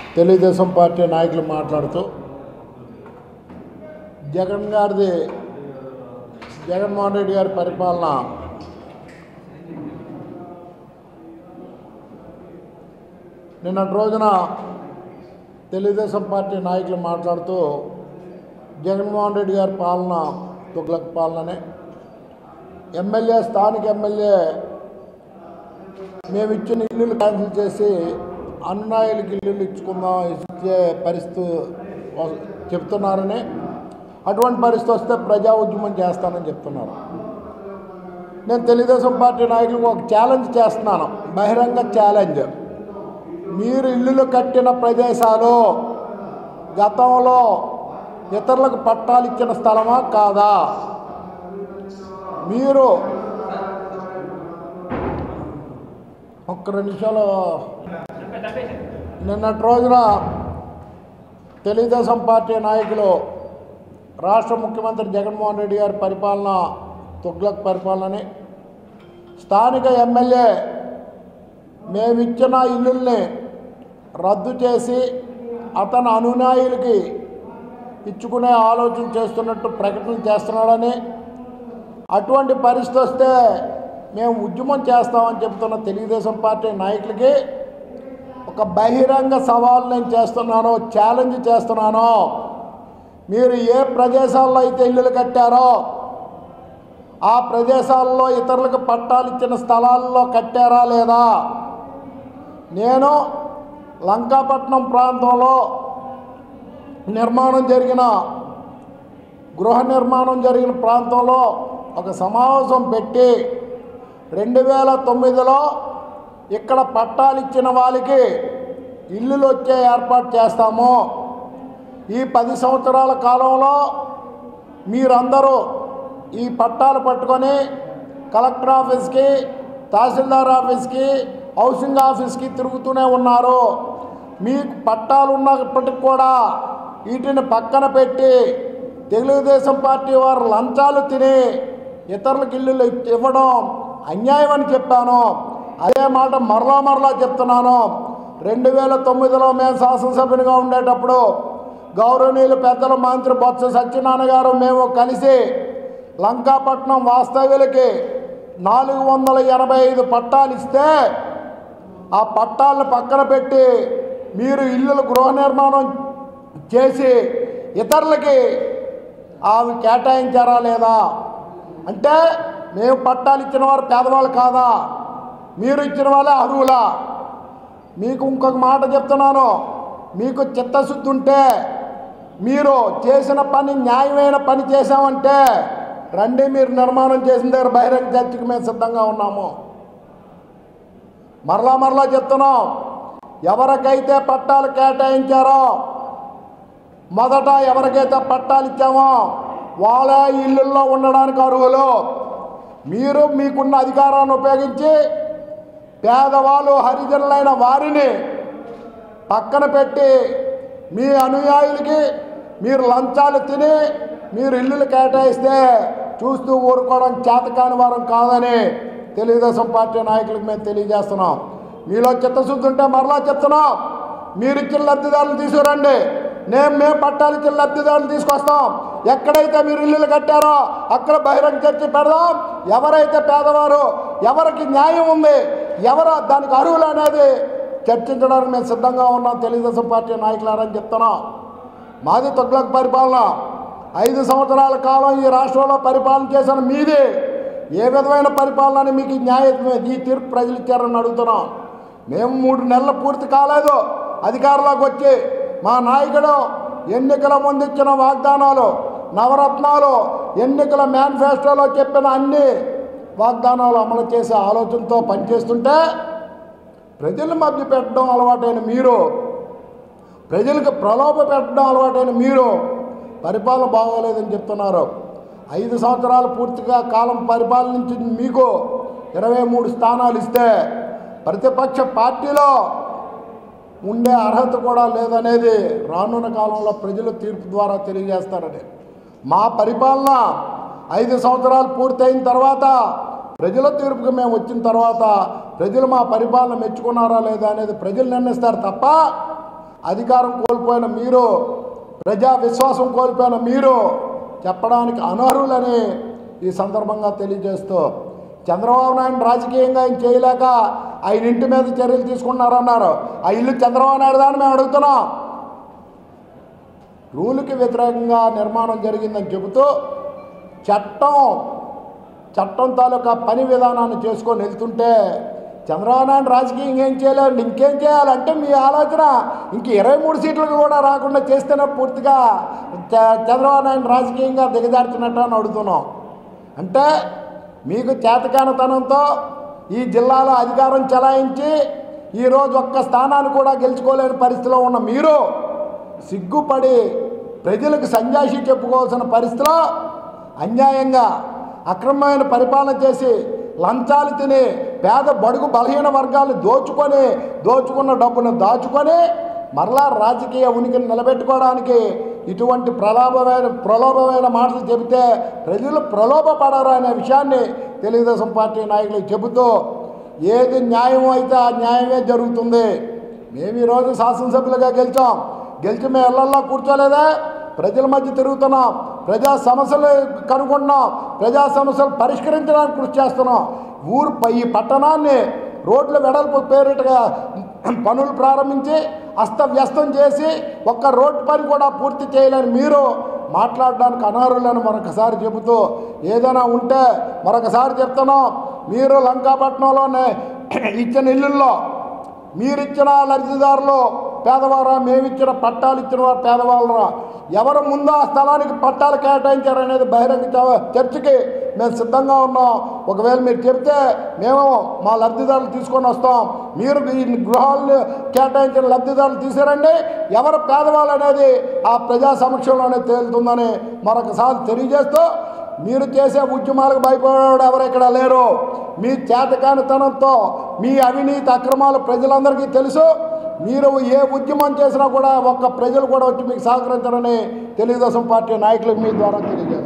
Telugu Desam party నాయకులు మాట్లాడుతూ జగన్ గారిది జగన్మోహన్ రెడ్డి గారి పరిపాలన నిన్నటి రోజున తెలుగుదేశం పార్టీ నాయకులు మాట్లాడుతూ జగన్మోహన్ రెడ్డి గారి పాలన తుగ్లక్ పాలననే ఎమ్మెల్యే స్థానిక ఎమ్మెల్యే మేము ఇచ్చిన ఇల్లులు క్యాన్సిల్ చేసి అన్నాయిలకి ఇల్లులు ఇచ్చుకుందాం ఇచ్చే పరిస్థితి వ- చెప్తున్నారని అటువంటి పరిస్థితి వస్తే ప్రజా ఉద్యమం చేస్తానని చెప్తున్నారు నేను తెలుగుదేశం పార్టీ నాయకులకు ఒక ఛాలెంజ్ చేస్తున్నాను బహిరంగ ఛాలెంజ్ మీరు ఇల్లులు కట్టిన ప్రదేశాలు గతంలో ఇతరులకు పట్టాలు ఇచ్చిన స్థలమా కాదా మీరు ఒక్క రెండు నిమిషాలు నిన్నటి రోజున తెలుగుదేశం పార్టీ నాయకులు రాష్ట్ర ముఖ్యమంత్రి జగన్మోహన్ రెడ్డి గారి పరిపాలన తుగ్లక్ పరిపాలనని స్థానిక ఎమ్మెల్యే మేమిచ్చిన ఇల్లుల్ని రద్దు చేసి అతని అనునాయులకి ఇచ్చుకునే ఆలోచన చేస్తున్నట్టు ప్రకటన చేస్తున్నాడని అటువంటి పరిస్థితి వస్తే మేము ఉద్యమం చేస్తామని చెప్తున్న తెలుగుదేశం పార్టీ నాయకులకి ఒక బహిరంగ సవాల్ నేను చేస్తున్నాను ఛాలెంజ్ చేస్తున్నాను మీరు ఏ ప్రదేశాల్లో అయితే ఇల్లులు కట్టారో ఆ ప్రదేశాల్లో ఇతరులకు పట్టాలు ఇచ్చిన స్థలాల్లో కట్టారా లేదా నేను లంకాపట్నం ప్రాంతంలో నిర్మాణం జరిగిన గృహ నిర్మాణం జరిగిన ప్రాంతంలో ఒక సమావేశం పెట్టి రెండు వేల తొమ్మిదిలో ఇక్కడ పట్టాలు ఇచ్చిన వాళ్ళకి ఇల్లులు వచ్చే ఏర్పాటు చేస్తాము ఈ పది సంవత్సరాల కాలంలో మీరందరూ ఈ పట్టాలు పట్టుకొని కలెక్టర్ ఆఫీస్కి తహసీల్దార్ ఆఫీస్కి హౌసింగ్ ఆఫీస్కి తిరుగుతూనే ఉన్నారు మీకు పట్టాలు ఉన్నప్పటికి కూడా వీటిని పక్కన పెట్టి తెలుగుదేశం పార్టీ వారు లంచాలు తిని ఇతరులకు ఇల్లులు ఇవ్వడం అన్యాయం అని చెప్పాను అదే మాట మరలా మరలా చెప్తున్నాను రెండు వేల తొమ్మిదిలో మేము శాసనసభ్యునిగా ఉండేటప్పుడు గౌరవనీయులు పెద్దల మంత్రి బొత్స సత్యనారాయణ గారు మేము కలిసి లంకాపట్నం వాస్తవ్యులకి నాలుగు వందల ఎనభై ఐదు పట్టాలు ఇస్తే ఆ పట్టాలను పక్కన పెట్టి మీరు ఇల్లులు గృహ నిర్మాణం చేసి ఇతరులకి అవి కేటాయించారా లేదా అంటే మేము పట్టాలు ఇచ్చిన వారు పేదవాళ్ళు కాదా మీరు ఇచ్చిన వాళ్ళే అర్హులా మీకు ఇంకొక మాట చెప్తున్నాను మీకు చిత్తశుద్ధి ఉంటే మీరు చేసిన పని న్యాయమైన పని చేశామంటే రండి మీరు నిర్మాణం చేసిన దగ్గర బహిరంగ చర్చకి మేము సిద్ధంగా ఉన్నాము మరలా మరలా చెప్తున్నాం ఎవరికైతే పట్టాలు కేటాయించారో మొదట ఎవరికైతే పట్టాలు ఇచ్చామో వాళ్ళే ఇళ్ళల్లో ఉండడానికి అర్హులు మీరు మీకున్న అధికారాన్ని ఉపయోగించి పేదవాళ్ళు హరిజనులైన వారిని పక్కన పెట్టి మీ అనుయాయులకి మీరు లంచాలు తిని మీరు ఇల్లులు కేటాయిస్తే చూస్తూ ఊరుకోవడం చేతకాని వారం కాదని తెలుగుదేశం పార్టీ నాయకులకు మేము తెలియజేస్తున్నాం మీలో చిత్తశుద్ధి ఉంటే మరలా చెప్తున్నాం మీరు ఇచ్చిన లబ్ధిదారులు తీసుకురండి నేను మేము పట్టాలు ఇచ్చిన లబ్ధిదారులు తీసుకొస్తాం ఎక్కడైతే మీరు ఇల్లులు కట్టారో అక్కడ బహిరంగ చర్చ పెడదాం ఎవరైతే పేదవారు ఎవరికి న్యాయం ఉంది ఎవరు దానికి అర్హులు అనేది చర్చించడానికి మేము సిద్ధంగా ఉన్నాం తెలుగుదేశం పార్టీ నాయకులారని చెప్తున్నాం మాది తొగ్లక్ పరిపాలన ఐదు సంవత్సరాల కాలం ఈ రాష్ట్రంలో పరిపాలన చేసిన మీది ఏ విధమైన పరిపాలన అని మీకు ఈ న్యాయ ఈ తీర్పు ప్రజలు ఇచ్చారని అడుగుతున్నాం మేము మూడు నెలలు పూర్తి కాలేదు అధికారంలోకి వచ్చి మా నాయకుడు ఎన్నికల ముందు ఇచ్చిన వాగ్దానాలు నవరత్నాలు ఎన్నికల మేనిఫెస్టోలో చెప్పిన అన్ని వాగ్దానాలు అమలు చేసే ఆలోచనతో పనిచేస్తుంటే ప్రజలు మధ్య పెట్టడం అలవాటైన మీరు ప్రజలకు ప్రలోభ పెట్టడం అలవాటైన మీరు పరిపాలన బాగోలేదని చెప్తున్నారు ఐదు సంవత్సరాలు పూర్తిగా కాలం పరిపాలనించి మీకు ఇరవై మూడు స్థానాలు ఇస్తే ప్రతిపక్ష పార్టీలో ఉండే అర్హత కూడా లేదనేది రానున్న కాలంలో ప్రజలు తీర్పు ద్వారా తెలియజేస్తారని మా పరిపాలన ఐదు సంవత్సరాలు పూర్తయిన తర్వాత ప్రజల తీర్పుకి మేము వచ్చిన తర్వాత ప్రజలు మా పరిపాలన మెచ్చుకున్నారా లేదా అనేది ప్రజలు నిర్ణయిస్తారు తప్ప అధికారం కోల్పోయిన మీరు ప్రజా విశ్వాసం కోల్పోయిన మీరు చెప్పడానికి అనర్హులని ఈ సందర్భంగా తెలియజేస్తూ చంద్రబాబు నాయుడు రాజకీయంగా ఆయన చేయలేక ఆయన ఇంటి మీద చర్యలు తీసుకున్నారన్నారు ఆ ఇల్లు చంద్రబాబు నాయుడు దాన్ని మేము అడుగుతున్నాం రూలుకి వ్యతిరేకంగా నిర్మాణం జరిగిందని చెబుతూ చట్టం చట్టం తాలూకా పని విధానాన్ని చేసుకొని వెళ్తుంటే చంద్రబాబు నాయుడు రాజకీయం ఏం చేయలేదు ఇంకేం చేయాలంటే మీ ఆలోచన ఇంక ఇరవై మూడు సీట్లకు కూడా రాకుండా చేస్తేనే పూర్తిగా చ- చంద్రబాబు నాయుడు రాజకీయంగా దిగజార్చినట్టు అని అడుగుతున్నాం అంటే మీకు చేతకానితనంతో ఈ జిల్లాలో అధికారం చెలాయించి ఈరోజు ఒక్క స్థానాన్ని కూడా గెలుచుకోలేని పరిస్థితిలో ఉన్న మీరు సిగ్గుపడి ప్రజలకు సంజాషి చెప్పుకోవాల్సిన పరిస్థితిలో అన్యాయంగా అక్రమమైన పరిపాలన చేసి లంచాలు తిని పేద బడుగు బలహీన వర్గాలను దోచుకొని దోచుకున్న డబ్బును దాచుకొని మరలా రాజకీయ ఉనికిని నిలబెట్టుకోవడానికి ఇటువంటి ప్రలోభమైన ప్రలోభమైన మాటలు చెబితే ప్రజలు ప్రలోభపడరు అనే విషయాన్ని తెలుగుదేశం పార్టీ నాయకులు చెబుతూ ఏది న్యాయం అయితే ఆ న్యాయమే జరుగుతుంది మేము ఈరోజు శాసనసభ్యులుగా గెలిచాం గెలిచి మేము ఇళ్లల్లో కూర్చోలేదా ప్రజల మధ్య తిరుగుతున్నాం ప్రజా సమస్యలు కనుగొంటున్నాం ప్రజా సమస్యలు పరిష్కరించడానికి కృషి చేస్తున్నాం ఊరు పై- ఈ పట్టణాన్ని రోడ్ల వెడల్పు పేరిటగా పనులు ప్రారంభించి అస్తవ్యస్తం చేసి ఒక్క రోడ్డు పని కూడా పూర్తి చేయలేని మీరు మాట్లాడడానికి అనర్హులని మరొకసారి చెబుతూ ఏదైనా ఉంటే మరొకసారి చెప్తున్నాం మీరు లంకాపట్నంలోనే ఇచ్చిన ఇల్లుల్లో మీరిచ్చిన లబ్ధిదారులు పేదవారా మేమిచ్చిన పట్టాలు ఇచ్చిన వారు పేదవాళ్ళరా ఎవరు ముందు ఆ స్థలానికి పట్టాలు కేటాయించారనేది బహిరంగ చ- చర్చకి మేము సిద్ధంగా ఉన్నాం ఒకవేళ మీరు చెప్తే మేము మా లబ్ధిదారులు తీసుకొని వస్తాం మీరు ఈ గృహాలను కేటాయించిన లబ్ధిదారులు తీసారండి ఎవరు పేదవాళ్ళు అనేది ఆ ప్రజా సమక్షంలోనే తేలుతుందని మరొకసారి తెలియజేస్తూ మీరు చేసే ఉద్యమాలకు భయపడేవాడు ఎవరు ఇక్కడ లేరు మీ చేతకానితనంతో మీ అవినీతి అక్రమాలు ప్రజలందరికీ తెలుసు మీరు ఏ ఉద్యమం చేసినా కూడా ఒక్క ప్రజలు కూడా వచ్చి మీకు సహకరించారని తెలుగుదేశం పార్టీ నాయకులకు మీ ద్వారా తెలియజేస్తారు